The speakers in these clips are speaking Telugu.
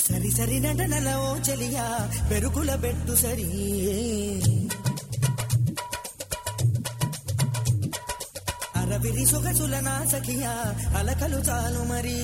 సరి సరి నటనల ఓ చెలియా పెరుగుల పెట్టు సరి అరవిరి సొగసుల నా సఖియా అలకలు చాలు మరి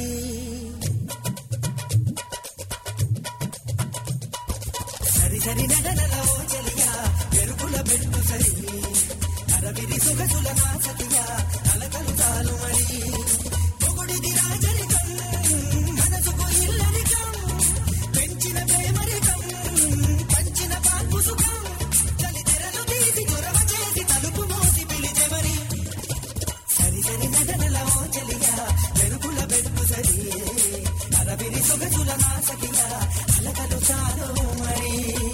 సరి సరి నటనల ఓ చెలియా పెరుగుల పెట్టు సరి అరవిరి సొగసుల నా సఖియా అలకలు చాలు మరి పొగుడిది రాజరికం మనసుకు ఇల్లరికం పెంచిన ప్రేమరికం పంచిన పాల్పు సుఖం చలి తెరలు తీసి గొరవ చేసి తలుపు మోసి పిలిచె మరి సరి సరి నటనల ఓ చెలియా వెలుగుల పెట్టు సరి అరవిరి సొగసుల నా సఖియా అలకలు చాలు మరి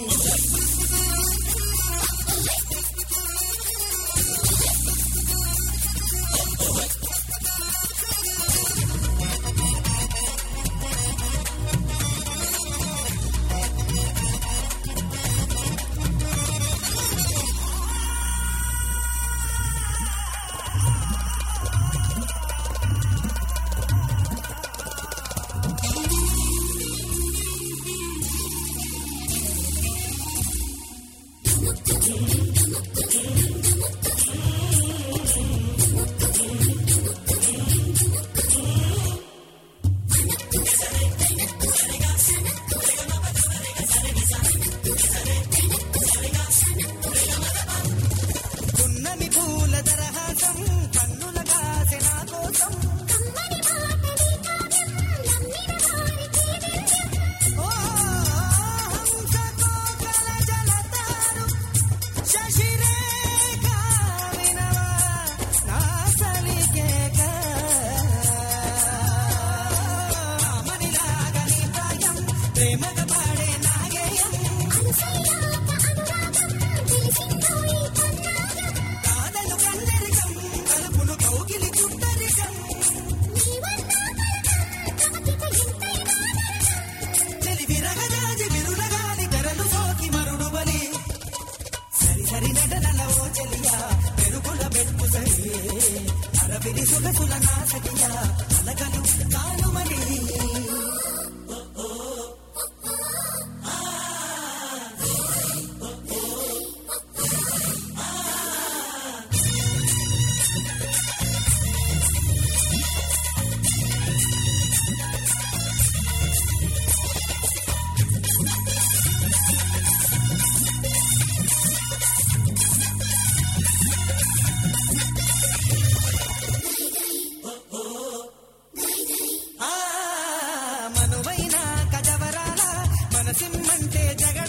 పున్నమి పూల దరహాసం కన్నుల కాసె నా కోసం ఓ హంసకోకల జలతారు శశిరేఖ వినవా నా సలికేక మనిలాగా నీ ప్రాయం ప్రేమగా పాడే నాగేయం కాదలు కందరికం కలుపులు కౌగిలి చుట్టరికం చెలి విరగజాజి విరులగాలి తెరలు సోకి మరుడు బలి సరి సరి నటనల ఓ చెలియా పెరుగుల బెట్టు సరి అరవిరి సుగసుల నాసకియా అలకలు కానుమని ఆ మనువైన కజవరాల మనసిమ్మంటే జగ